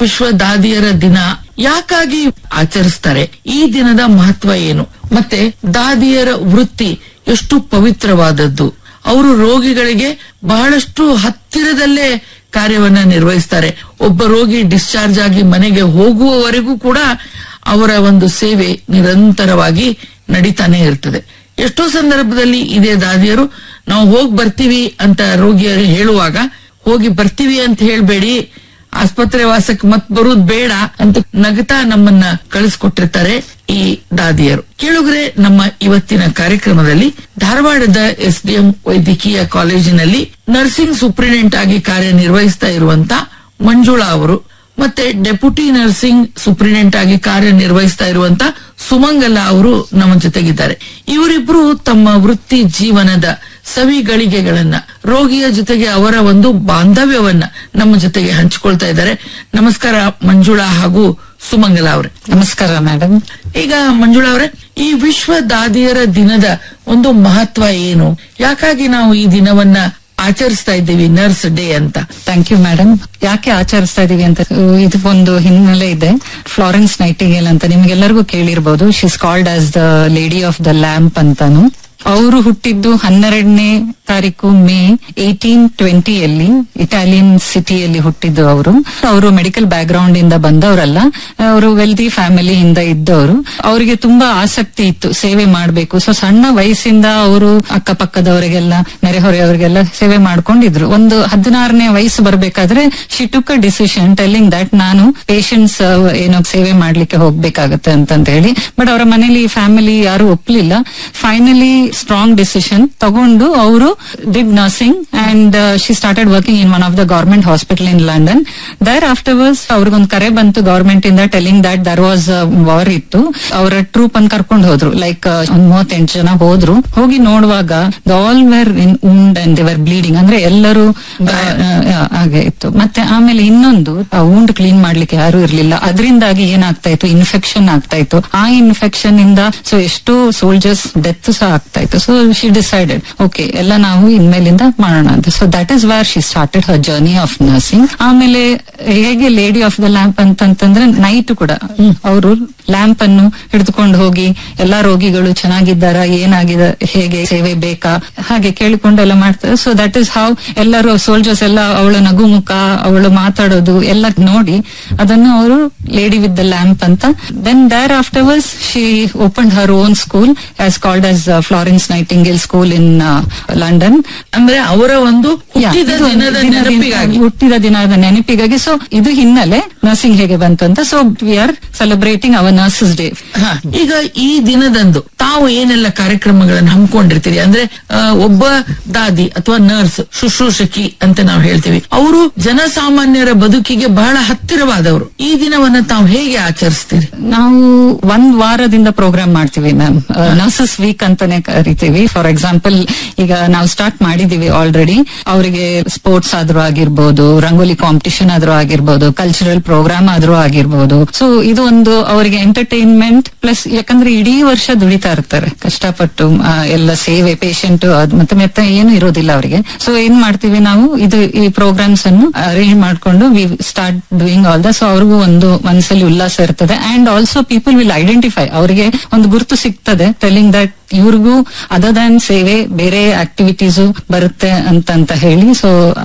ವಿಶ್ವ ದಾದಿಯರ ದಿನ ಯಾಕಾಗಿ ಆಚರಿಸ್ತಾರೆ ಈ ದಿನದ ಮಹತ್ವ ಏನು ಮತ್ತೆ ದಾದಿಯರ ವೃತ್ತಿ ಎಷ್ಟು ಪವಿತ್ರವಾದದ್ದು ಅವರು ರೋಗಿಗಳಿಗೆ ಬಹಳಷ್ಟು ಹತ್ತಿರದಲ್ಲೇ ಕಾರ್ಯವನ್ನ ನಿರ್ವಹಿಸ್ತಾರೆ ಒಬ್ಬ ರೋಗಿ ಡಿಸ್ಚಾರ್ಜ್ ಆಗಿ ಮನೆಗೆ ಹೋಗುವವರೆಗೂ ಕೂಡ ಅವರ ಒಂದು ಸೇವೆ ನಿರಂತರವಾಗಿ ನಡೀತಾನೆ ಇರ್ತದೆ ಎಷ್ಟೋ ಸಂದರ್ಭದಲ್ಲಿ ಇದೇ ದಾದಿಯರು ನಾವು ಹೋಗಿ ಬರ್ತೀವಿ ಅಂತ ರೋಗಿಯರು ಹೇಳುವಾಗ ಹೋಗಿ ಬರ್ತೀವಿ ಅಂತ ಹೇಳ್ಬೇಡಿ ಆಸ್ಪತ್ರೆ ವಾಸಕ್ಕೆ ಮತ್ ಬರುವುದು ಬೇಡ ಅಂತ ನಗತಾ ನಮ್ಮನ್ನ ಕಳಿಸ್ಕೊಟ್ಟಿರ್ತಾರೆ ಈ ದಾದಿಯರು ಕೇಳುಗರೆ ನಮ್ಮ ಇವತ್ತಿನ ಕಾರ್ಯಕ್ರಮದಲ್ಲಿ ಧಾರವಾಡದ ಎಸ್ಡಿಎಂ ವೈದ್ಯಕೀಯ ಕಾಲೇಜಿನಲ್ಲಿ ನರ್ಸಿಂಗ್ ಸೂಪ್ರಿಡೆಂಟ್ ಆಗಿ ಕಾರ್ಯನಿರ್ವಹಿಸ್ತಾ ಇರುವಂತ ಮಂಜುಳಾ ಅವರು ಮತ್ತೆ ಡೆಪ್ಯೂಟಿ ನರ್ಸಿಂಗ್ ಸೂಪ್ರಿಡೆಂಟ್ ಆಗಿ ಕಾರ್ಯನಿರ್ವಹಿಸ್ತಾ ಇರುವಂತ ಸುಮಂಗಲ ಅವರು ನಮ್ಮ ಜೊತೆಗಿದ್ದಾರೆ ಇವರಿಬ್ರು ತಮ್ಮ ವೃತ್ತಿ ಜೀವನದ ಸವಿಗಳಿಗೆಗಳನ್ನ ರೋಗಿಯ ಜೊತೆಗೆ ಅವರ ಒಂದು ಬಾಂಧವ್ಯವನ್ನ ನಮ್ಮ ಜೊತೆಗೆ ಹಂಚಿಕೊಳ್ತಾ ಇದ್ದಾರೆ ನಮಸ್ಕಾರ ಮಂಜುಳಾ ಹಾಗೂ ಸುಮಂಗಲ ಅವರೇ ನಮಸ್ಕಾರ ಮೇಡಮ್ ಈಗ ಮಂಜುಳಾ ಅವರೇ ಈ ವಿಶ್ವ ದಾದಿಯರ ದಿನದ ಒಂದು ಮಹತ್ವ ಏನು ಯಾಕಾಗಿ ನಾವು ಈ ದಿನವನ್ನ ಆಚರಿಸ್ತಾ ಇದ್ದೀವಿ ನರ್ಸ್ ಡೇ ಅಂತ ಥ್ಯಾಂಕ್ ಯು ಮೇಡಮ್ ಯಾಕೆ ಆಚರಿಸ್ತಾ ಇದೀವಿ ಅಂತ ಇದು ಒಂದು ಹಿನ್ನೆಲೆ ಇದೆ ಫ್ಲಾರೆನ್ಸ್ ನೈಟಿಂಗೇಲ್ ಅಂತ ನಿಮ್ಗೆಲ್ಲರಿಗೂ ಕೇಳಿರ್ಬೋದು she's called as the lady of the lamp ಅಂತಾನು ಅವರು ಹುಟ್ಟಿದ್ದು ಹನ್ನೆರಡನೇ ತಾರೀಕು ಮೇ ಏಟೀನ್ ಟ್ವೆಂಟಿಯಲ್ಲಿ ಇಟಾಲಿಯನ್ ಸಿಟಿಯಲ್ಲಿ ಹುಟ್ಟಿದ್ದು ಅವರು ಅವರು ಮೆಡಿಕಲ್ ಬ್ಯಾಕ್ ಗ್ರೌಂಡ್ ಇಂದ ಬಂದವರಲ್ಲ ಅವರು ವೆಲ್ದಿ ಫ್ಯಾಮಿಲಿಯಿಂದ ಇದ್ದವರು ಅವರಿಗೆ ತುಂಬಾ ಆಸಕ್ತಿ ಇತ್ತು ಸೇವೆ ಮಾಡಬೇಕು ಸೊ ಸಣ್ಣ ವಯಸ್ಸಿಂದ ಅವರು ಅಕ್ಕಪಕ್ಕದವರಿಗೆಲ್ಲ ನೆರೆಹೊರೆಯವರಿಗೆಲ್ಲ ಸೇವೆ ಮಾಡ್ಕೊಂಡಿದ್ರು ಒಂದು ಹದಿನಾರನೇ ವಯಸ್ಸು ಬರ್ಬೇಕಾದ್ರೆ she took a decision telling that ನಾನು ಪೇಷಂಟ್ಸ್ ಏನೋ ಸೇವೆ ಮಾಡ್ಲಿಕ್ಕೆ ಹೋಗ್ಬೇಕಾಗತ್ತೆ ಅಂತಂತ ಹೇಳಿ ಬಟ್ ಅವರ ಮನೇಲಿ ಫ್ಯಾಮಿಲಿ ಯಾರು ಒಪ್ಲಿಲ್ಲ ಫೈನಲಿ ಸ್ಟ್ರಾಂಗ್ ಡಿಸಿಷನ್ ತಗೊಂಡು ಅವರು did nursing and she started working in one of the government hospital in London there afterwards ಅವ್ರಿಗೊಂದು ಕರೆ ಬಂತು ಗವರ್ಮೆಂಟ್ ಇಂದ telling that there was war ಇತ್ತು ಅವರ ಟ್ರೂಪ್ ಅನ್ನು ಕರ್ಕೊಂಡು ಹೋದ್ರು ಲೈಕ್ ಒಂದ್ ಮೂವತ್ತೆಂಟು ಜನ ಹೋದ್ರು ಹೋಗಿ ನೋಡುವಾಗ all were in wound and they were bleeding ಅಂದ್ರೆ ಎಲ್ಲರೂ ಆ, ಆ, ಹಾಗೆ ಇತ್ತು ಮತ್ತೆ ಆಮೇಲೆ ಇನ್ನೊಂದು ಆ ಉಂಡ್ ಕ್ಲೀನ್ ಮಾಡ್ಲಿಕ್ಕೆ ಯಾರು ಇರ್ಲಿಲ್ಲ ಅದರಿಂದಾಗಿ ಏನಾಗ್ತಾ ಇತ್ತು ಇನ್ಫೆಕ್ಷನ್ ಆಗ್ತಾ ಇತ್ತು ಆ ಇನ್ಫೆಕ್ಷನ್ ಇಂದ ಸೊ ಎಷ್ಟೋ ಸೋಲ್ಜರ್ಸ್ ಡೆತ್ ಸಹ ಆಗ್ತಾ ಇತ್ತು ಸೊ ಶಿ ಡಿಸೈಡೆಡ್ ಓಕೆ ಎಲ್ಲ ನಾವು ಇನ್ಮೇಲಿಂದ ಮಾಡೋಣ ಅಂತ so that is war she started her journey of nursing ಆಮೇಲೆ ಹೇಗೆ ಲೇಡಿ ಆಫ್ ದ ಲ್ಯಾಂಪ್ ಅಂತಂತಂದ್ರೆ ನೈಟ್ ಕೂಡ ಅವರು ಲ್ಯಾಂಪ್ ಅನ್ನು ಹಿಡಿದುಕೊಂಡು ಹೋಗಿ ಎಲ್ಲಾ ರೋಗಿಗಳು ಚೆನ್ನಾಗಿದ್ದಾರ ಏನಾಗಿದೆ ಹೇಗೆ ಸೇವೆ ಬೇಕಾ ಹಾಗೆ ಕೇಳಿಕೊಂಡು ಎಲ್ಲ ಮಾಡ್ತಾರೆ ಸೊ ದಟ್ ಇಸ್ ಹೌ ಎಲ್ಲರೂ ಸೋಲ್ಜರ್ಸ್ ಎಲ್ಲ ಅವಳ ನಗು ಮುಖ ಅವಳು ಮಾತಾಡೋದು ಎಲ್ಲ ನೋಡಿ ಅದನ್ನು ಅವರು ಲೇಡಿ ವಿತ್ ದ ಲ್ಯಾಂಪ್ ಅಂತ then there afterwards she open her own school as called as Florence Nightingale school in London ಅಂದ್ರೆ ಅವರ ಒಂದು Yeah, ಹುಟ್ಟಿದ ಇದು ದಿನದ ದಿನದ- ನೆನಪಿಗಾಗಿ ಹುಟ್ಟಿದ ದಿನದ ನೆನಪಿಗಾಗಿ ಸೊ ಇದು ಹಿನ್ನೆಲೆ ನರ್ಸಿಂಗ್ ಹೇಗೆ ಬಂತು ಅಂತ so we are celebrating our nurses day ಹ, ಈಗ ಈ ದಿನದಂದು ತಾವು ಏನೆಲ್ಲ ಕಾರ್ಯಕ್ರಮಗಳನ್ನು ಹಮ್ಮಿಕೊಂಡಿರ್ತೀರಿ ಅಂದ್ರೆ ಆ, ಒಬ್ಬ ದಾದಿ ಅಥವಾ ನರ್ಸ್ ಶುಶ್ರೂಷಕಿ ಅಂತ ನಾವು ಹೇಳ್ತೀವಿ ಅವರು ಜನಸಾಮಾನ್ಯರ ಬದುಕಿಗೆ ಬಹಳ ಹತ್ತಿರವಾದವರು ಈ ದಿನವನ್ನ ತಾವು ಹೇಗೆ ಆಚರಿಸ್ತೀರಿ ನಾವು ಒಂದ್ ವಾರದಿಂದ ಪ್ರೋಗ್ರಾಮ್ ಮಾಡ್ತೀವಿ ಮ್ಯಾಮ್ ನರ್ಸಸ್ ವೀಕ್ ಅಂತಾನೆ ಕರಿತೀವಿ ಫಾರ್ ಎಕ್ಸಾಂಪಲ್ ಈಗ ನಾವು ಸ್ಟಾರ್ಟ್ ಮಾಡಿದೀವಿ ಆಲ್ರೆಡಿ ಅವರಿಗೆ ಸ್ಪೋರ್ಟ್ಸ್ ಆದ್ರೂ ಆಗಿರ್ಬೋದು ರಂಗೋಲಿ ಕಾಂಪಿಟಿಷನ್ ಆದ್ರೂ ಆಗಿರ್ಬೋದು ಕಲ್ಚರಲ್ ಪ್ರೋಗ್ರಾಮ್ ಆದ್ರೂ ಆಗಿರ್ಬೋದು ಸೊ ಇದು ಒಂದು ಅವರಿಗೆ ಎಂಟರ್ಟೈನ್ಮೆಂಟ್ ಪ್ಲಸ್ ಯಾಕಂದ್ರೆ ಇಡೀ ವರ್ಷ ದುಡಿತಾ ಇರ್ತಾರೆ ಕಷ್ಟಪಟ್ಟು ಆ, ಎಲ್ಲ ಸೇವೆ ಪೇಷಂಟ್ ಮತ್ತೆ ಮತ್ತೆ ಏನು ಇರೋದಿಲ್ಲ ಅವರಿಗೆ ಸೊ ಏನ್ ಮಾಡ್ತೀವಿ ನಾವು ಇದು ಈ ಪ್ರೋಗ್ರಾಮ್ಸ್ ಅನ್ನು ಅರೇಂಜ್ ಮಾಡ್ಕೊಂಡು we start doing all the so ಅವ್ರಿಗೂ ಒಂದು ಮನಸ್ಸಲ್ಲಿ ಉಲ್ಲಾಸ ಇರ್ತದೆ and also people will identify ಅವರಿಗೆ ಒಂದು ಗುರುತು ಸಿಗ್ತದೆ ಟೆಲಿಂಗ್ ದಟ್ ಇವ್ರಿಗೂ ಅದರ್ ದನ್ ಸೇವೆ ಬೇರೆ ಆಕ್ಟಿವಿಟೀಸು ಬರುತ್ತೆ ಅಂತ ಅಂತ ಹೇಳಿ ಸೊ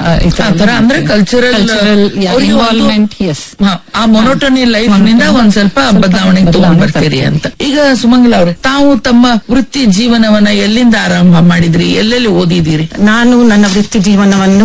ಆ ತರ ಅಂದ್ರೆ ಕಲ್ಚರಲ್ ಇನ್ವಾಲ್ವ್ಮೆಂಟ್ ಎಸ್ ಆ ಮೊನೋಟನಿ ಲೈಫ್ ನಿಂದ ಒಂದ್ ಸ್ವಲ್ಪ ಬದಲಾವಣೆ ತಗೊಂಡ್ ಬರ್ತೀರಿ ಅಂತ ಈಗ ಸುಮಂಗಲ ಅವ್ರೆ ತಾವು ತಮ್ಮ ವೃತ್ತಿ ಜೀವನವನ್ನ ಎಲ್ಲಿಂದ ಆರಂಭ ಮಾಡಿದ್ರಿ ಎಲ್ಲೆಲ್ಲಿ ಓದಿದಿರಿ ನಾನು ನನ್ನ ವೃತ್ತಿ ಜೀವನವನ್ನು